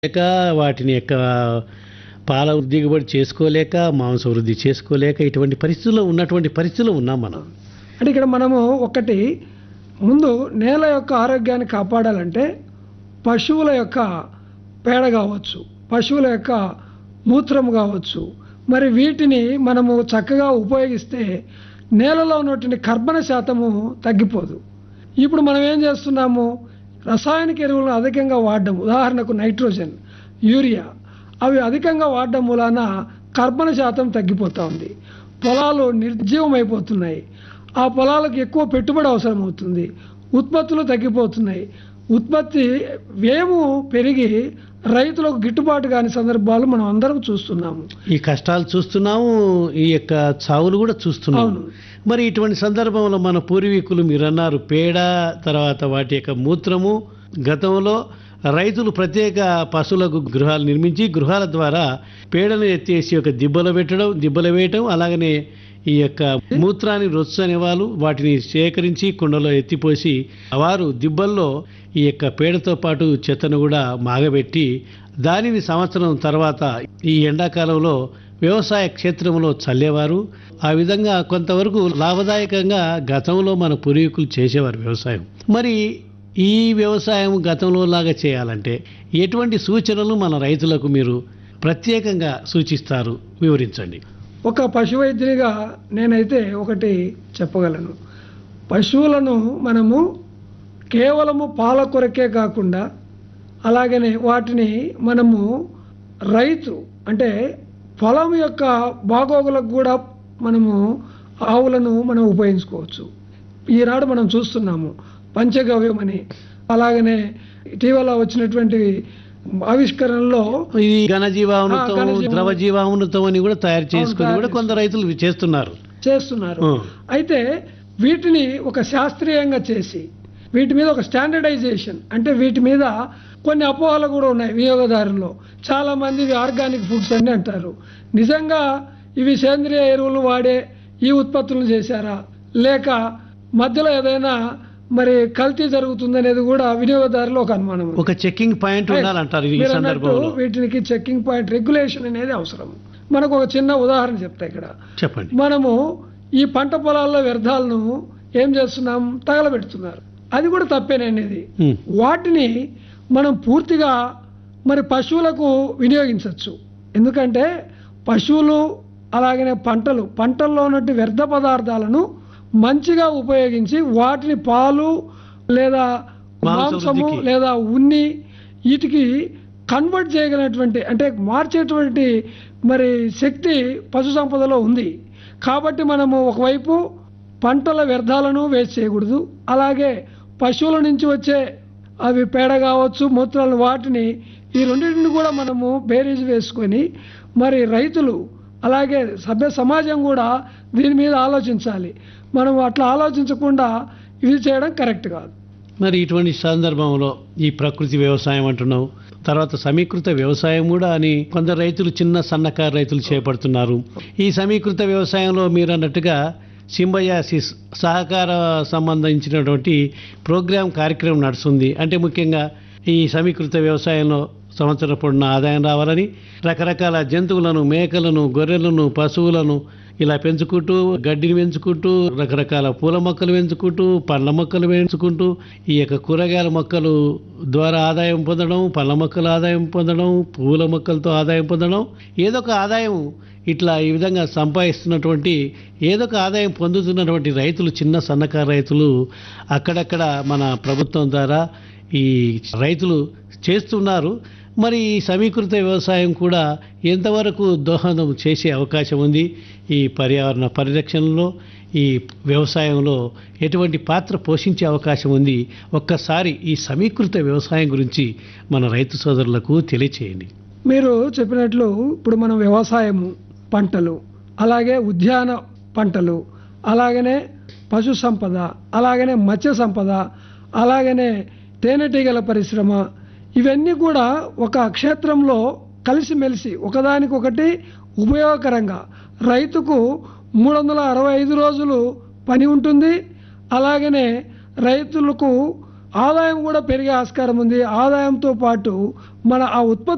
లేక వాటిని యొక్క పాల దిగుబడి చేసుకోలేక మాంస వృద్ధి చేసుకోలేక ఇటువంటి పరిస్థితుల్లో ఉన్నటువంటి పరిస్థితుల్లో ఉన్నాం మనం అంటే ఇక్కడ మనము ఒకటి ముందు నేల యొక్క ఆరోగ్యాన్ని కాపాడాలంటే పశువుల యొక్క పేడ కావచ్చు పశువుల యొక్క మూత్రం కావచ్చు మరి వీటిని మనము చక్కగా ఉపయోగిస్తే నేలలో ఉన్నటువంటి కర్బన శాతము తగ్గిపోదు ఇప్పుడు మనం ఏం చేస్తున్నాము రసాయనిక ఎరువులను అధికంగా వాడడం ఉదాహరణకు నైట్రోజన్ యూరియా అవి అధికంగా వాడడం మూలాన కర్బన శాతం తగ్గిపోతూ ఉంది పొలాలు నిర్జీవం అయిపోతున్నాయి ఆ పొలాలకు ఎక్కువ పెట్టుబడి అవసరం అవుతుంది ఉత్పత్తులు తగ్గిపోతున్నాయి ఉత్పత్తి వ్యయము పెరిగి రైతులకు గిట్టుబాటు కాని సందర్భాలు మనం అందరం చూస్తున్నాము ఈ కష్టాలు చూస్తున్నాము ఈ యొక్క చావులు కూడా చూస్తున్నాము అవును. మరి ఇటువంటి సందర్భంలో మన పూర్వీకులు మీరు అన్నారు పేడ తర్వాత వాటి యొక్క మూత్రము గతంలో రైతులు ప్రత్యేక పశువులకు గృహాలు నిర్మించి గృహాల ద్వారా పేడను ఎత్తేసి ఒక దిబ్బలో పెట్టడం దిబ్బలో వేయటం అలాగనే ఈ యొక్క మూత్రాన్ని రొచ్చు అనేవాళ్ళు వాటిని సేకరించి కుండలో ఎత్తిపోసి వారు దిబ్బల్లో ఈ యొక్క పేడతో పాటు చెత్తను కూడా మాగబెట్టి దానిని సంవత్సరం తర్వాత ఈ ఎండాకాలంలో వ్యవసాయ క్షేత్రంలో చల్లేవారు ఆ విధంగా కొంతవరకు లాభదాయకంగా గతంలో మన పూర్వీకులు చేసేవారు వ్యవసాయం మరి ఈ వ్యవసాయం గతంలో లాగా చేయాలంటే ఎటువంటి సూచనలు మన రైతులకు మీరు ప్రత్యేకంగా సూచిస్తారు వివరించండి ఒక పశు వైద్యునిగా నేనైతే ఒకటి చెప్పగలను పశువులను మనము కేవలము పాల కొరకే కాకుండా అలాగనే వాటిని మనము రైతు అంటే పొలం యొక్క బాగోగులకు కూడా మనము ఆవులను మనం ఉపయోగించుకోవచ్చు ఈనాడు మనం చూస్తున్నాము పంచగవ్యం అని అలాగనే ఇటీవల వచ్చినటువంటి ఆవిష్కరణలో ఇది ఘనజీవామృతం ఆ, ఘనజీవామృతం. ద్రవ జీవామృతం అని కూడా తయారు చేసుకుని తయారు కూడా కొంత రైతులు చేస్తున్నారు చేస్తున్నారు ఆ. అయితే వీటిని ఒక శాస్త్రీయంగా చేసి వీటి మీద ఒక స్టాండర్డైజేషన్ అంటే వీటి మీద కొన్ని అపోహలు కూడా ఉన్నాయి వినియోగదారుల్లో చాలా మంది ఇవి ఆర్గానిక్ ఫుడ్స్ అని అంటారు నిజంగా ఇవి సేంద్రియ ఎరువులు వాడే ఈ ఉత్పత్తులను చేశారా లేక మధ్యలో ఏదైనా మరి కల్తీ జరుగుతుందనేది కూడా వినియోగదారులు ఒక అనుమానం ఉంది. ఒక చెక్కింగ్ పాయింట్ ఉండాలంటారు ఈ మీరు అన్నట్టు సందర్భంలో వీటికి చెక్కింగ్ పాయింట్ రెగ్యులేషన్ అనేది అవసరం మనకు ఒక చిన్న ఉదాహరణ చెప్తా ఇక్కడ చెప్పండి మనము ఈ పంట పొలాల్లో వ్యర్థాలను ఏం చేస్తున్నాం తగలబెడుతున్నారు అది కూడా తప్పేననేది ఉమ్. వాటిని మనం పూర్తిగా మరి పశువులకు వినియోగించవచ్చు ఎందుకంటే పశువులు అలాగనే పంటలు పంటల్లో ఉన్నటువంటి వ్యర్థ పదార్థాలను మంచిగా ఉపయోగించి వాటిని పాలు లేదా మాంస మాంసము వృద్ధికి. లేదా ఉన్ని వీటికి కన్వర్ట్ చేయగలిగినటువంటి అంటే మార్చేటువంటి మరి శక్తి పశు సంపదలో ఉంది కాబట్టి మనము ఒకవైపు పంటల వ్యర్థాలను వేస్ట్ చేయకూడదు అలాగే పశువుల నుంచి వచ్చే అవి పేడ కావచ్చు మూత్రాలను వాటిని ఈ రెండింటిని కూడా మనము బేరీజ్ వేసుకొని మరి రైతులు అలాగే సభ్య సమాజం కూడా దీని మీద ఆలోచించాలి మనం అట్లా ఆలోచించకుండా ఇది చేయడం కరెక్ట్ కాదు మరి ఇటువంటి సందర్భంలో ఈ ప్రకృతి వ్యవసాయం అంటున్నావు తర్వాత సమీకృత వ్యవసాయం కూడా అని కొందరు రైతులు చిన్న సన్నకారు రైతులు చేపడుతున్నారు ఈ సమీకృత వ్యవసాయంలో మీరు అన్నట్టుగా సింబయాసిస్ సహకార సంబంధించినటువంటి ప్రోగ్రాం కార్యక్రమం నడుస్తుంది అంటే ముఖ్యంగా ఈ సమీకృత వ్యవసాయంలో సంవత్సరం పొడిన ఆదాయం రావాలని రకరకాల జంతువులను మేకలను గొర్రెలను పశువులను ఇలా పెంచుకుంటూ గడ్డిని పెంచుకుంటూ రకరకాల పూల మొక్కలు పెంచుకుంటూ పండ్ల మొక్కలు పెంచుకుంటూ ఈ యొక్క కూరగాయల మొక్కలు ద్వారా ఆదాయం పొందడం పండ్ల మొక్కల ఆదాయం పొందడం పూల మొక్కలతో ఆదాయం పొందడం ఏదో ఒక ఆదాయం ఇట్లా ఈ విధంగా సంపాదిస్తున్నటువంటి ఏదో ఒక ఆదాయం పొందుతున్నటువంటి రైతులు చిన్న సన్నకారు రైతులు అక్కడక్కడ మన ప్రభుత్వం ద్వారా ఈ రైతులు చేస్తున్నారు మరి ఈ సమీకృత వ్యవసాయం కూడా ఎంతవరకు దోహదం చేసే అవకాశం ఉంది ఈ పర్యావరణ పరిరక్షణలో ఈ వ్యవసాయంలో ఎటువంటి పాత్ర పోషించే అవకాశం ఉంది ఒక్కసారి ఈ సమీకృత వ్యవసాయం గురించి మన రైతు సోదరులకు తెలియచేయండి మీరు చెప్పినట్లు ఇప్పుడు మనం వ్యవసాయము పంటలు అలాగే ఉద్యాన పంటలు అలాగనే పశు సంపద అలాగనే మత్స్య సంపద అలాగనే తేనెటీగల పరిశ్రమ ఇవన్నీ కూడా ఒక క్షేత్రంలో కలిసిమెలిసి ఒకదానికొకటి ఉపయోగకరంగా రైతుకు మూడు వందల అరవై ఐదు రోజులు పని ఉంటుంది అలాగనే రైతులకు ఆదాయం కూడా పెరిగే ఆస్కారం ఉంది ఆదాయంతో పాటు మన ఆ ఉత్పత్తి